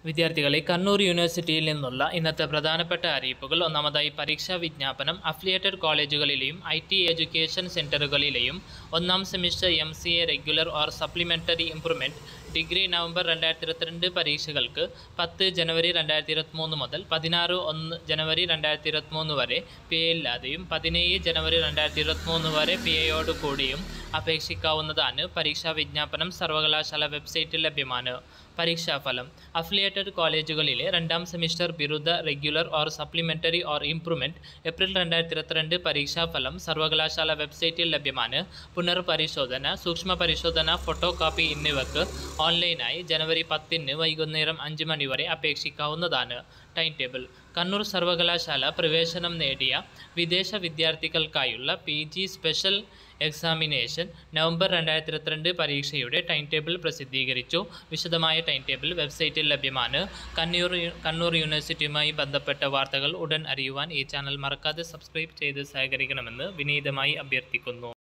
വിദ്യാർത്ഥികളെ കണ്ണൂർ യൂണിവേഴ്സിറ്റിയിൽ നിന്നുള്ള ഇന്നത്തെ പ്രധാനപ്പെട്ട അറിയിപ്പുകൾ ഒന്നാമതായി പരീക്ഷാ വിജ്ഞാപനം അഫിലിയേറ്റഡ് കോളേജുകളിലെയും ഐ ടി എഡ്യൂക്കേഷൻ സെൻറ്ററുകളിലെയും ഒന്നാം semester M C A regular or supplementary improvement degree November രണ്ടായിരത്തി ഇരുപത്തിരണ്ട് പരീക്ഷകൾക്ക് പത്ത് ജനുവരി രണ്ടായിരത്തി ഇരുപത്തിമൂന്ന് മുതൽ പതിനാറ് ഒന്ന് ജനുവരി രണ്ടായിരത്തി ഇരുപത്തിമൂന്ന് വരെ പി എ ഇല്ലാതെയും പതിനേഴ് ജനുവരി രണ്ടായിരത്തി ഇരുപത്തിമൂന്ന് വരെ പി എയോട് കൂടിയും അപേക്ഷിക്കാവുന്നതാണ് പരീക്ഷാ വിജ്ഞാപനം സർവകലാശാല വെബ്സൈറ്റിൽ ലഭ്യമാണ് പരീക്ഷാഫലം അഫിലിയേറ്റഡ് കോളേജുകളിലെ രണ്ടാം സെമിസ്റ്റർ ബിരുദ regular or supplementary or improvement April രണ്ടായിരത്തി ഇരുപത്തിരണ്ട് പരീക്ഷാഫലം സർവകലാശാല വെബ്സൈറ്റിൽ ലഭ്യമാണ് പുനർപരിശോധന സൂക്ഷ്മ പരിശോധന ഫോട്ടോ കോപ്പി എന്നിവക്ക് ഓൺലൈനായി ജനുവരി പത്തിന് വൈകുന്നേരം അഞ്ച് മണി വരെ അപേക്ഷിക്കാവുന്നതാണ് ടൈം ടേബിൾ കണ്ണൂർ സർവകലാശാല പ്രവേശനം നേടിയ വിദേശ വിദ്യാർത്ഥികൾക്കായുള്ള P G special examination November രണ്ടായിരത്തി ഇരുപത്തിരണ്ട് പരീക്ഷയുടെ ടൈം ടേബിൾ പ്രസിദ്ധീകരിച്ചു വിശദമായ ടൈം ടേബിൾ വെബ്സൈറ്റിൽ ലഭ്യമാണ് കണ്ണൂർ യു- കണ്ണൂർ യൂണിവേഴ്സിറ്റിയുമായി ബന്ധപ്പെട്ട വാർത്തകൾ ഉടൻ അറിയുവാൻ ഈ ചാനൽ മറക്കാതെ സബ്സ്ക്രൈബ് ചെയ്ത് സഹകരിക്കണമെന്ന് വിനീതമായി അഭ്യർത്ഥിക്കുന്നു